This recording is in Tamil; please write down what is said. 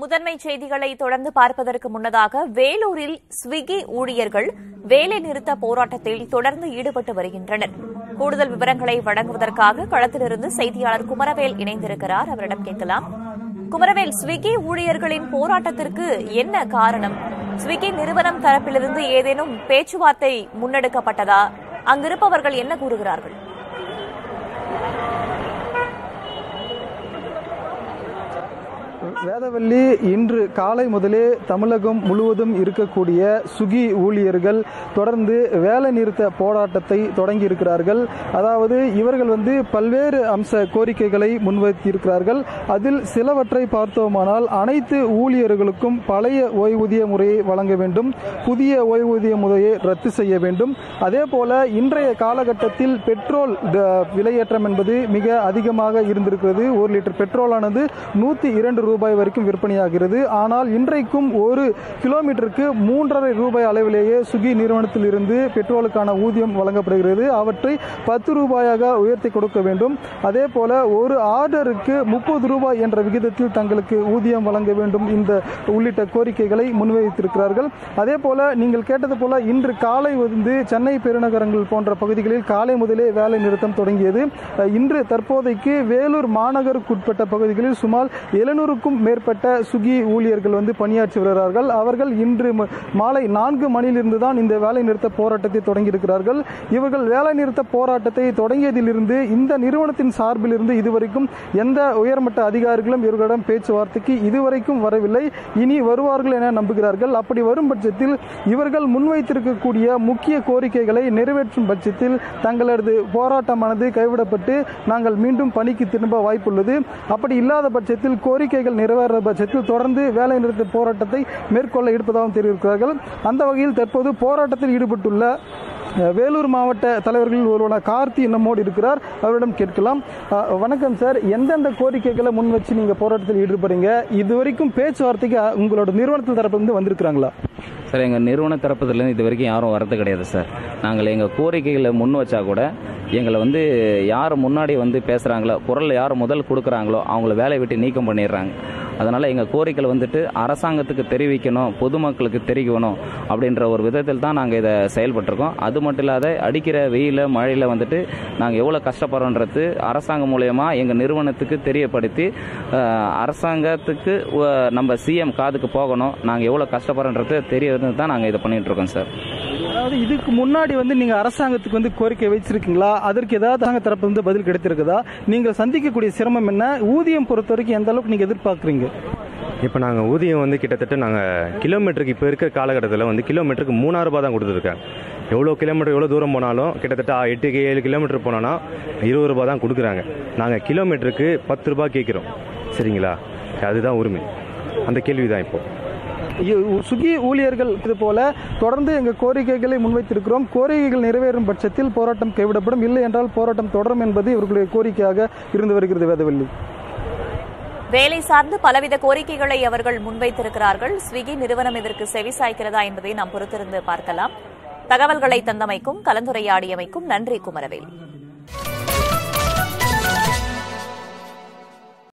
முதன்மை செய்திகளை தொடர்ந்து பார்ப்பதற்கு முன்னதாக வேலூரில் ஸ்விக்கி ஊழியர்கள் வேலை நிறுத்த போராட்டத்தில் தொடர்ந்து ஈடுபட்டு வருகின்றனர் கூடுதல் விவரங்களை வழங்குவதற்காக களத்திலிருந்து செய்தியாளர் குமரவேல் இணைந்திருக்கிறார் அவரிடம் கேட்கலாம் குமரவேல் ஸ்விக்கி ஊழியர்களின் போராட்டத்திற்கு என்ன காரணம் ஸ்விக்கி நிறுவனம் தரப்பிலிருந்து ஏதேனும் பேச்சுவார்த்தை முன்னெடுக்கப்பட்டதா அங்கிருப்பவர்கள் என்ன கூறுகிறார்கள் வேதவல்லி இன்று காலை முதலே தமிழகம் முழுவதும் இருக்கக்கூடிய சுகி ஊழியர்கள் தொடர்ந்து வேலை நிறுத்த போராட்டத்தை தொடங்கி இருக்கிறார்கள் அதாவது இவர்கள் வந்து பல்வேறு அம்ச கோரிக்கைகளை முன்வைத்திருக்கிறார்கள் அதில் சிலவற்றை பார்த்தோமானால் அனைத்து ஊழியர்களுக்கும் பழைய ஓய்வூதிய முறையை வழங்க வேண்டும் புதிய ஓய்வூதிய முறையை ரத்து செய்ய வேண்டும் அதே போல இன்றைய காலகட்டத்தில் பெட்ரோல் ட- விலையேற்றம் என்பது மிக அதிகமாக இருந்திருக்கிறது ஒரு லிட்டர் பெட்ரோலானது நூத்தி இரண்டு ரூபாய் வரைக்கும் விற்பனையாகிறது ஆனால் இன்றைக்கும் ஒரு கிலோமீட்டருக்கு மூன்றரை ரூபாய் அளவிலேயே சுகி நிறுவனத்தில் இருந்து பெட்ரோலுக்கான ஊதியம் வழங்கப்படுகிறது அவற்றை பத்து ரூபாயாக உயர்த்தி கொடுக்க வேண்டும் அதே போல ஒரு ஆர்டருக்கு முப்பது ரூபாய் என்ற விகிதத்தில் தங்களுக்கு ஊதியம் வழங்க வேண்டும் இந்த உள்ளிட்ட கோரிக்கைகளை முன்வைத்திருக்கிறார்கள் அதே போல நீங்கள் கேட்டது போல இன்று காலை வந்து சென்னை பெருநகரங்கள் போன்ற பகுதிகளில் காலை முதலே வேலை நிறுத்தம் தொடங்கியது அஹ், இன்று தற்போதைக்கு வேலூர் மாநகருக்குட்பட்ட பகுதிகளில் சுமார் எழுநூறுக்கும் மேற்பட்ட சுகி ஊழியர்கள் வந்து பணியாற்றி வருகிறார்கள் அவர்கள் இன்று ம- மாலை நான்கு மணியிலிருந்து தான் இந்த வேலை நிறுத்த போராட்டத்தை தொடங்கியிருக்கிறார்கள் இவர்கள் வேலை நிறுத்த போராட்டத்தை தொடங்கியதிலிருந்து இந்த நிறுவனத்தின் சார்பில் இருந்து இதுவரைக்கும் எந்த உயர்மட்ட அதிகாரிகளும் இவர்களிடம் பேச்சுவார்த்தைக்கு இதுவரைக்கும் வரவில்லை இனி வருவார்கள் என நம்புகிறார்கள் அப்படி வரும் பட்சத்தில் இவர்கள் முன்வைத்திருக்கக்கூடிய முக்கிய கோரிக்கைகளை நிறைவேற்றும் பட்சத்தில் தங்களது போராட்டமானது கைவிடப்பட்டு நாங்கள் மீண்டும் பணிக்கு திரும்ப வாய்ப்புள்ளது அப்படி இல்லாத பட்சத்தில் கோரிக்கைகள் நிறைவேற பட்சத்தில் தொடர்ந்து வேலை நிறுத்த போராட்டத்தை மேற்கொள்ள இருப்பதாகவும் தெரிவிக்கிறார்கள் அந்த வகையில் தற்போது போராட்டத்தில் ஈடுபட்டுள்ள அஹ், வேலூர் மாவட்ட தலைவர்களில் ஒருவரான கார்த்தி நம்மோடு இருக்கிறார் அவரிடம் கேட்கலாம் அஹ், வணக்கம் சார் எந்தெந்த கோரிக்கைகளை முன் வச்சு நீங்க போராட்டத்தில் ஈடுபடுறீங்க இதுவரைக்கும் பேச்சுவார்த்தைக்கு அஹ், உங்களோட நிறுவனத்தில் தரப்பிலிருந்து வந்திருக்கிறாங்களா சார் எங்கள் நிறுவன தரப்புலேருந்து இது வரைக்கும் யாரும் வரது கிடையாது சார் நாங்கள் எங்கள் கோரிக்கைகளை முன் வச்சா கூட எங்களை வந்து யார் முன்னாடி வந்து பேசுகிறாங்களோ குரல் யார் முதல் கொடுக்குறாங்களோ அவங்கள வேலையை விட்டு நீக்கம் பண்ணிடுறாங்க அதனால் எங்கள் கோரிக்கைகள் வந்துட்டு அரசாங்கத்துக்கு தெரிவிக்கணும் பொதுமக்களுக்கு தெரிவிக்கணும் அப்படின்ற ஒரு விதத்தில் தான் நாங்கள் இதை செயல்பட்டிருக்கோம் அது மட்டும் இல்லாத அடிக்கிற வெயில மழையில் வந்துட்டு நாங்கள் எவ்வளோ கஷ்டப்படுறோன்றது அரசாங்கம் மூலயமா எங்கள் நிறுவனத்துக்கு தெரியப்படுத்தி அஹ், அரசாங்கத்துக்கு அஹ், நம்ம சிஎம் காதுக்கு போகணும் நாங்கள் எவ்வளோ கஷ்டப்படுறோன்றது தெரிய தான் நாங்கள் இதை பண்ணிட்டு இருக்கோம் சார் அதாவது இதுக்கு முன்னாடி வந்து நீங்க அரசாங்கத்துக்கு வந்து கோரிக்கை வச்சிருக்கீங்களா அதற்கு ஏதாவது அரசாங்க தரப்பு வந்து பதில் கிடைத்திருக்குதா நீங்கள் சந்திக்கக்கூடிய சிரமம் என்ன ஊதியம் பொறுத்த வரைக்கும் எந்த அளவுக்கு நீங்க எதிர்பார்க்குறீங்க இப்போ நாங்கள் ஊதியம் வந்து கிட்டத்தட்ட நாங்கள் கிலோமீட்டருக்கு இப்போ இருக்கிற காலகட்டத்தில் வந்து கிலோமீட்டருக்கு மூணாயிரம் ரூபாய் தான் கொடுத்துருக்காங்க எவ்வளோ கிலோமீட்டர் எவ்வளோ தூரம் போனாலும் கிட்டத்தட்ட எட்டு ஏழு கிலோமீட்டர் போனோன்னா இருபது ரூபாய் தான் கொடுக்குறாங்க நாங்கள் கிலோமீட்டருக்கு பத்து ரூபாய் கேட்குறோம் சரிங்களா அதுதான் உரிமை அந்த கேள்வி தான் இப்போ இ- சுகி ஊழியர்கள் இது போல தொடர்ந்து எங்க கோரிக்கைகளை முன்வைத்திருக்கிறோம் கோரிக்கைகள் நிறைவேறும் பட்சத்தில் போராட்டம் கைவிடப்படும் இல்லை என்றால் போராட்டம் தொடரும் என்பது இவர்களுடைய கோரிக்கையாக இருந்து வருகிறது வேதவல்லி வேலை சார்ந்து பலவித கோரிக்கைகளை அவர்கள் முன்வைத்திருக்கிறார்கள் ஸ்விக்கி நிறுவனம் இதற்கு செவிசாய்க்கிறதா என்பதை நாம் பொறுத்திருந்து பார்க்கலாம் தகவல்களை தந்தமைக்கும் கலந்துரையாடியமைக்கும் நன்றி குமரவேல்